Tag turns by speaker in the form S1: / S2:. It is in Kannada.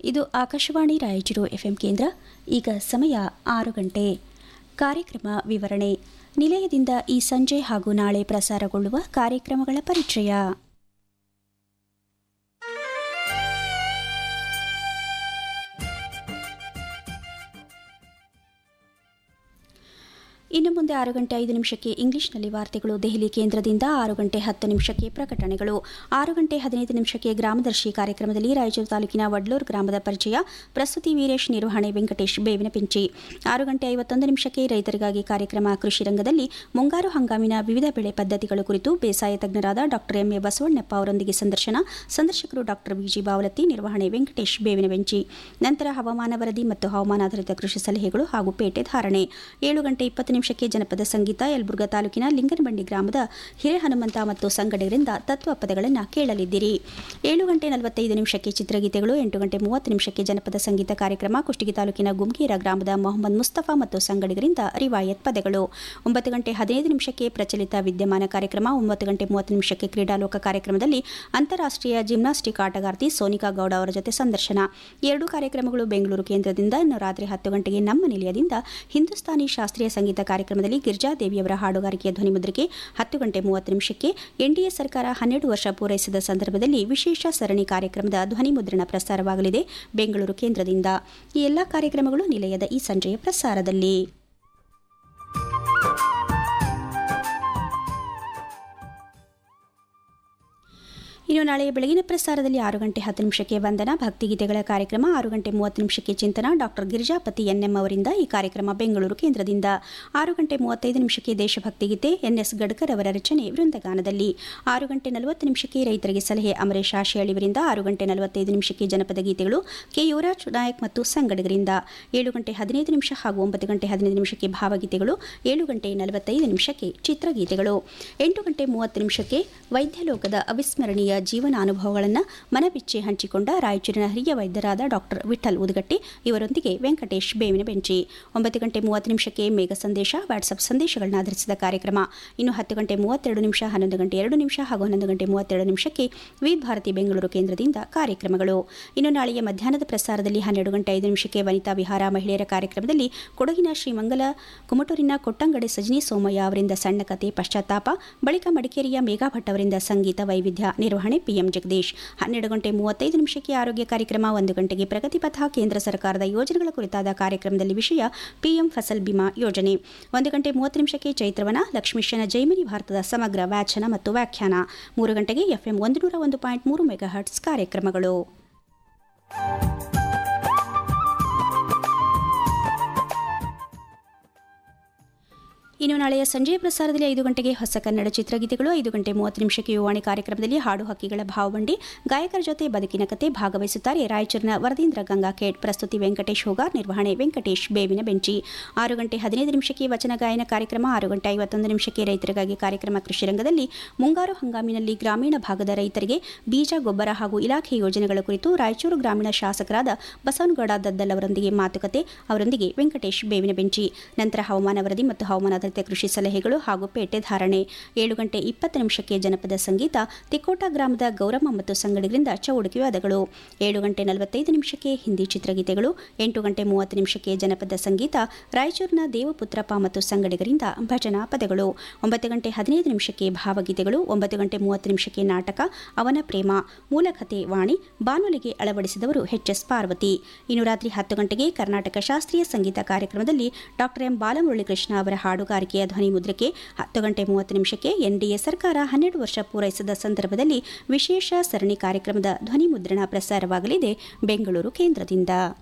S1: ಇದು ಆಕಾಶವಾಣಿ ರಾಯಚೂರು ಎಫ್ಎಂ ಕೇಂದ್ರ ಈಗ ಸಮಯ ಆರು ಗಂಟೆ ಕಾರ್ಯಕ್ರಮ ವಿವರಣೆ ನಿಲಯದಿಂದ ಈ ಸಂಜೆ ಹಾಗೂ ನಾಳೆ ಪ್ರಸಾರಗೊಳ್ಳುವ ಕಾರ್ಯಕ್ರಮಗಳ ಪರಿಚಯ ಇನ್ನು ಮುಂದೆ ಆರು ಗಂಟೆ ಐದು ನಿಮಿಷಕ್ಕೆ ಇಂಗ್ಲಿಷ್ನಲ್ಲಿ ವಾರ್ತೆಗಳು ದೆಹಲಿ ಕೇಂದ್ರದಿಂದ ಆರು ಗಂಟೆ ಹತ್ತು ನಿಮಿಷಕ್ಕೆ ಪ್ರಕಟಣೆಗಳು ಆರು ಗಂಟೆ ಹದಿನೈದು ನಿಮಿಷಕ್ಕೆ ಗ್ರಾಮದರ್ಶಿ ಕಾರ್ಯಕ್ರಮದಲ್ಲಿ ರಾಯಚೂರು ತಾಲೂಕಿನ ವಡ್ಲೂರು ಗ್ರಾಮದ ಪರಿಚಯ ಪ್ರಸ್ತುತಿ ವೀರೇಶ್ ನಿರ್ವಹಣೆ ವೆಂಕಟೇಶ್ ಬೇವಿನ ಪಿಂಚಿ ಆರು ಗಂಟೆ ಐವತ್ತೊಂದು ನಿಮಿಷಕ್ಕೆ ರೈತರಿಗಾಗಿ ಕಾರ್ಯಕ್ರಮ ಕೃಷಿ ರಂಗದಲ್ಲಿ ಮುಂಗಾರು ಹಂಗಾಮಿನ ವಿವಿಧ ಬೆಳೆ ಪದ್ಧತಿಗಳ ಕುರಿತು ಬೇಸಾಯ ತಜ್ಞರಾದ ಡಾಕ್ಟರ್ ಎಂಎ ಬಸವಣ್ಣಪ್ಪ ಅವರೊಂದಿಗೆ ಸಂದರ್ಶನ ಸಂದರ್ಶಕರು ಡಾಕ್ಟರ್ ವಿಜಿ ಬಾವಲತ್ತಿ ನಿರ್ವಹಣೆ ವೆಂಕಟೇಶ್ ಬೇವಿನ ಬೆಂಚಿ ನಂತರ ಹವಾಮಾನ ವರದಿ ಮತ್ತು ಹವಾಮಾನಾಧಾರಿತ ಕೃಷಿ ಸಲಹೆಗಳು ಹಾಗೂ ಪೇಟೆ ಧಾರಣೆ ಏಳು ಗಂಟೆ ಇಪ್ಪತ್ತು ನಿಮಿಷಕ್ಕೆ ಜನಪದ ಸಂಗೀತ ಯಲಬುರ್ಗಾ ತಾಲೂಕಿನ ಲಿಂಗನಬಂಡಿ ಗ್ರಾಮದ ಹಿರೇಹನುಮಂತ ಮತ್ತು ಸಂಗಡಿಗರಿಂದ ತತ್ವ ಪದಗಳನ್ನು ಕೇಳಲಿದ್ದೀರಿ ಏಳು ಗಂಟೆ ನಲವತ್ತೈದು ನಿಮಿಷಕ್ಕೆ ಚಿತ್ರಗೀತೆಗಳು ಎಂಟು ಗಂಟೆ ಮೂವತ್ತು ನಿಮಿಷಕ್ಕೆ ಜನಪದ ಸಂಗೀತ ಕಾರ್ಯಕ್ರಮ ಕುಷ್ಟಗಿ ತಾಲೂಕಿನ ಗುಮ್ಗೀರ ಗ್ರಾಮದ ಮೊಹಮ್ಮದ್ ಮುಸ್ತಫಾ ಮತ್ತು ಸಂಗಡಿಗರಿಂದ ರಿವಾಯತ್ ಪದಗಳು ಒಂಬತ್ತು ಗಂಟೆ ಹದಿನೈದು ನಿಮಿಷಕ್ಕೆ ಪ್ರಚಲಿತ ವಿದ್ಯಮಾನ ಕಾರ್ಯಕ್ರಮ ಒಂಬತ್ತು ಗಂಟೆ ಮೂವತ್ತು ನಿಮಿಷಕ್ಕೆ ಕ್ರೀಡಾಲೋಕ ಕಾರ್ಯಕ್ರಮದಲ್ಲಿ ಅಂತಾರಾಷ್ಟ್ರೀಯ ಜಿಮ್ನಾಸ್ಟಿಕ್ ಆಟಗಾರ್ತಿ ಸೋನಿಕಾ ಗೌಡ ಅವರ ಜೊತೆ ಸಂದರ್ಶನ ಎರಡು ಕಾರ್ಯಕ್ರಮಗಳು ಬೆಂಗಳೂರು ಕೇಂದ್ರದಿಂದ ಇನ್ನು ರಾತ್ರಿ ಹತ್ತು ಗಂಟೆಗೆ ನಮ್ಮ ನಿಲಯದಿಂದ ಹಿಂದೂಸ್ತಾನಿ ಶಾಸ್ತ್ರೀಯ ಸಂಗೀತ ಕಾರ್ಯಕ್ರಮದಲ್ಲಿ ಗಿರ್ಜಾದೇವಿಯವರ ಹಾಡುಗಾರಿಕೆಯ ಧ್ವನಿಮುದ್ರಿಕೆ ಹತ್ತು ಗಂಟೆ ಮೂವತ್ತು ನಿಮಿಷಕ್ಕೆ ಎನ್ಡಿಎ ಸರ್ಕಾರ ಹನ್ನೆರಡು ವರ್ಷ ಪೂರೈಸಿದ ಸಂದರ್ಭದಲ್ಲಿ ವಿಶೇಷ ಸರಣಿ ಕಾರ್ಯಕ್ರಮದ ಧ್ವನಿಮುದ್ರಣ ಪ್ರಸಾರವಾಗಲಿದೆ ಬೆಂಗಳೂರು ಕೇಂದ್ರದಿಂದ ಈ ಎಲ್ಲಾ ಕಾರ್ಯಕ್ರಮಗಳು ನಿಲಯದ ಈ ಸಂಜೆಯ ಪ್ರಸಾರದಲ್ಲಿ ಇನ್ನು ನಾಳೆಯ ಬೆಳಗಿನ ಪ್ರಸಾರದಲ್ಲಿ ಆರು ಗಂಟೆ ಹತ್ತು ನಿಮಿಷಕ್ಕೆ ವಂದನ ಭಕ್ತಿಗೀತೆಗಳ ಕಾರ್ಯಕ್ರಮ ಆರು ಗಂಟೆ ಮೂವತ್ತು ನಿಮಿಷಕ್ಕೆ ಚಿಂತನ ಡಾಕ್ಟರ್ ಗಿರಿಜಾಪತಿ ಎನ್ಎಂ ಅವರಿಂದ ಈ ಕಾರ್ಯಕ್ರಮ ಬೆಂಗಳೂರು ಕೇಂದ್ರದಿಂದ ಆರು ಗಂಟೆ ಮೂವತ್ತೈದು ನಿಮಿಷಕ್ಕೆ ದೇಶಭಕ್ತಿ ಗೀತೆ ಎನ್ಎಸ್ ಗಡ್ಕರ್ ಅವರ ರಚನೆ ವೃಂದಗಾನದಲ್ಲಿ ಆರು ಗಂಟೆ ನಲವತ್ತು ನಿಮಿಷಕ್ಕೆ ರೈತರಿಗೆ ಸಲಹೆ ಅಮರೇಶ್ ಆಶಿಯಾಳಿವರಿಂದ ಆರು ಗಂಟೆ ನಲವತ್ತೈದು ನಿಮಿಷಕ್ಕೆ ಜನಪದ ಗೀತೆಗಳು ಕೆ ಯುವರಾಜ್ ನಾಯಕ್ ಮತ್ತು ಸಂಗಡಿಗರಿಂದ ಏಳು ಗಂಟೆ ಹದಿನೈದು ನಿಮಿಷ ಹಾಗೂ ಒಂಬತ್ತು ಗಂಟೆ ಹದಿನೈದು ನಿಮಿಷಕ್ಕೆ ಭಾವಗೀತೆಗಳು ಏಳು ಗಂಟೆ ನಲವತ್ತೈದು ನಿಮಿಷಕ್ಕೆ ಚಿತ್ರಗೀತೆಗಳು ಎಂಟು ಗಂಟೆ ಮೂವತ್ತು ನಿಮಿಷಕ್ಕೆ ವೈದ್ಯಲೋಕದ ಅವಿಸ್ಮರಣೀಯ ಜೀವನಾನುಭವಗಳನ್ನು ಮನಬಿಚ್ಚಿ ಹಂಚಿಕೊಂಡ ರಾಯಚೂರಿನ ಹಿರಿಯ ವೈದ್ಯರಾದ ಡಾಕ್ಟರ್ ವಿಠಲ್ ಉದಗಟ್ಟಿ ಇವರೊಂದಿಗೆ ವೆಂಕಟೇಶ್ ಬೇವಿನ ಬೆಂಚಿ ಒಂಬತ್ತು ಗಂಟೆ ಮೂವತ್ತು ನಿಮಿಷಕ್ಕೆ ಮೇಘ ಸಂದೇಶ ವಾಟ್ಸಪ್ ಸಂದೇಶಗಳನ್ನು ಆಧರಿಸಿದ ಕಾರ್ಯಕ್ರಮ ಇನ್ನು ಹತ್ತು ಗಂಟೆ ಮೂವತ್ತೆರಡು ನಿಮಿಷ ಹನ್ನೊಂದು ಗಂಟೆ ಎರಡು ನಿಮಿಷ ಹಾಗೂ ಹನ್ನೊಂದು ಗಂಟೆ ಮೂವತ್ತೆರಡು ನಿಮಿಷಕ್ಕೆ ವಿವಿಧ ಭಾರತಿ ಬೆಂಗಳೂರು ಕೇಂದ್ರದಿಂದ ಕಾರ್ಯಕ್ರಮಗಳು ಇನ್ನು ನಾಳೆಯ ಮಧ್ಯಾಹ್ನದ ಪ್ರಸಾರದಲ್ಲಿ ಹನ್ನೆರಡು ಗಂಟೆ ಐದು ನಿಮಿಷಕ್ಕೆ ವನಿತಾ ವಿಹಾರ ಮಹಿಳೆಯರ ಕಾರ್ಯಕ್ರಮದಲ್ಲಿ ಕೊಡಗಿನ ಶ್ರೀಮಂಗಲ ಕುಮಟೂರಿನ ಕೊಟ್ಟಂಗಡೆ ಸಜನಿ ಸೋಮಯ್ಯ ಅವರಿಂದ ಸಣ್ಣ ಕತೆ ಪಶ್ಚಾತ್ತಾಪ ಬಳಿಕ ಮಡಿಕೇರಿಯ ಮೇಘಾ ಭಟ್ ಅವರಿಂದ ಸಂಗೀತ ವೈವಿಧ್ಯ ನಿರ್ವಹಣೆ ಪಿಎಂ ಜಗದೀಶ್ ಹನ್ನೆರಡು ಗಂಟೆ ಮೂವತ್ತೈದು ನಿಮಿಷಕ್ಕೆ ಆರೋಗ್ಯ ಕಾರ್ಯಕ್ರಮ ಒಂದು ಗಂಟೆಗೆ ಪ್ರಗತಿಪಥ ಕೇಂದ್ರ ಸರ್ಕಾರದ ಯೋಜನೆಗಳ ಕುರಿತಾದ ಕಾರ್ಯಕ್ರಮದಲ್ಲಿ ವಿಷಯ ಪಿಎಂ ಫಸಲ್ ಬಿಮಾ ಯೋಜನೆ ಒಂದು ಗಂಟೆ ಮೂವತ್ತು ನಿಮಿಷಕ್ಕೆ ಚೈತ್ರವನ ಲಕ್ಷ್ಮೀಶನ ಜೈಮಿನಿ ಭಾರತದ ಸಮಗ್ರ ವ್ಯಾಖ್ಯಾನ ಮತ್ತು ವ್ಯಾಖ್ಯಾನ ಮೂರು ಗಂಟೆಗೆ ಎಫ್ಎಂ ಒಂದು ನೂರ ಒಂದು ಪಾಯಿಂಟ್ ಮೂರು ಮೆಗಾ ಹರ್ಟ್ಸ್ ಕಾರ್ಯಕ್ರಮಗಳು ಇನ್ನು ನಾಳೆಯ ಸಂಜೆಯ ಪ್ರಸಾರದಲ್ಲಿ ಐದು ಗಂಟೆಗೆ ಹೊಸ ಕನ್ನಡ ಚಿತ್ರಗೀತೆಗಳು ಐದು ಗಂಟೆ ಮೂವತ್ತು ನಿಮಿಷಕ್ಕೆ ಯುವಾಣಿ ಕಾರ್ಯಕ್ರಮದಲ್ಲಿ ಹಾಡು ಹಕ್ಕಿಗಳ ಭಾವಬಂಡಿ ಗಾಯಕರ ಜೊತೆ ಬದುಕಿನ ಕತೆ ಭಾಗವಹಿಸುತ್ತಾರೆ ರಾಯಚೂರಿನ ವರದೀಂದ್ರ ಗಂಗಾಖೇಡ್ ಪ್ರಸ್ತುತಿ ವೆಂಕಟೇಶ್ ಹೋಗಾರ್ ನಿರ್ವಹಣೆ ವೆಂಕಟೇಶ್ ಬೇವಿನ ಬೆಂಚಿ ಆರು ಗಂಟೆ ಹದಿನೈದು ನಿಮಿಷಕ್ಕೆ ವಚನ ಗಾಯನ ಕಾರ್ಯಕ್ರಮ ಆರು ಗಂಟೆ ಐವತ್ತೊಂದು ನಿಮಿಷಕ್ಕೆ ರೈತರಿಗಾಗಿ ಕಾರ್ಯಕ್ರಮ ಕೃಷಿ ರಂಗದಲ್ಲಿ ಮುಂಗಾರು ಹಂಗಾಮಿನಲ್ಲಿ ಗ್ರಾಮೀಣ ಭಾಗದ ರೈತರಿಗೆ ಬೀಜ ಗೊಬ್ಬರ ಹಾಗೂ ಇಲಾಖೆ ಯೋಜನೆಗಳ ಕುರಿತು ರಾಯಚೂರು ಗ್ರಾಮೀಣ ಶಾಸಕರಾದ ಬಸವನಗೌಡ ದದ್ದಲ್ ಅವರೊಂದಿಗೆ ಮಾತುಕತೆ ಅವರೊಂದಿಗೆ ವೆಂಕಟೇಶ್ ಬೇವಿನ ಬೆಂಚಿ ನಂತರ ಹವಾಮಾನ ವರದಿ ಮತ್ತು ಹವಾಮಾನ ಕೃಷಿ ಸಲಹೆಗಳು ಹಾಗೂ ಪೇಟೆ ಧಾರಣೆ ಏಳು ಗಂಟೆ ಇಪ್ಪತ್ತು ನಿಮಿಷಕ್ಕೆ ಜನಪದ ಸಂಗೀತ ತಿಕೋಟ ಗ್ರಾಮದ ಗೌರಮ್ಮ ಮತ್ತು ಸಂಗಡಿಗರಿಂದ ಚೌಡುಕಿ ವಾದಗಳು ಏಳು ಗಂಟೆ ನಲವತ್ತೈದು ನಿಮಿಷಕ್ಕೆ ಹಿಂದಿ ಚಿತ್ರಗೀತೆಗಳು ಎಂಟು ಗಂಟೆ ಮೂವತ್ತು ನಿಮಿಷಕ್ಕೆ ಜನಪದ ಸಂಗೀತ ರಾಯಚೂರಿನ ದೇವಪುತ್ರಪ್ಪ ಮತ್ತು ಸಂಗಡಿಗರಿಂದ ಭಜನಾ ಪದಗಳು ಒಂಬತ್ತು ಗಂಟೆ ಹದಿನೈದು ನಿಮಿಷಕ್ಕೆ ಭಾವಗೀತೆಗಳು ಒಂಬತ್ತು ಗಂಟೆ ಮೂವತ್ತು ನಿಮಿಷಕ್ಕೆ ನಾಟಕ ಅವನ ಪ್ರೇಮ ಮೂಲಕಥೆ ವಾಣಿ ಬಾನುಲಿಗೆ ಅಳವಡಿಸಿದವರು ಎಚ್ ಎಸ್ ಪಾರ್ವತಿ ಇನ್ನು ರಾತ್ರಿ ಹತ್ತು ಗಂಟೆಗೆ ಕರ್ನಾಟಕ ಶಾಸ್ತ್ರೀಯ ಸಂಗೀತ ಕಾರ್ಯಕ್ರಮದಲ್ಲಿ ಡಾಕ್ಟರ್ ಎಂ ಬಾಲಮುರಳಿಕೃಷ್ಣ ಅವರ ಹಾಡುಗಾರಿಕೆಯ ಧ್ವನಿ ಮುದ್ರಿಕೆ ಹತ್ತು ಗಂಟೆ ಮೂವತ್ತು ನಿಮಿಷಕ್ಕೆ ಎನ್ಡಿಎ ಸರ್ಕಾರ ಹನ್ನೆರಡು ವರ್ಷ ಪೂರೈಸಿದ ಸಂದರ್ಭದಲ್ಲಿ ವಿಶೇಷ ಸರಣಿ ಕಾರ್ಯಕ್ರಮದ ಧ್ವನಿ ಮುದ್ರಣ ಪ್ರಸಾರವಾಗಲಿದೆ ಬೆಂಗಳೂರು ಕೇಂದ್ರದಿಂದ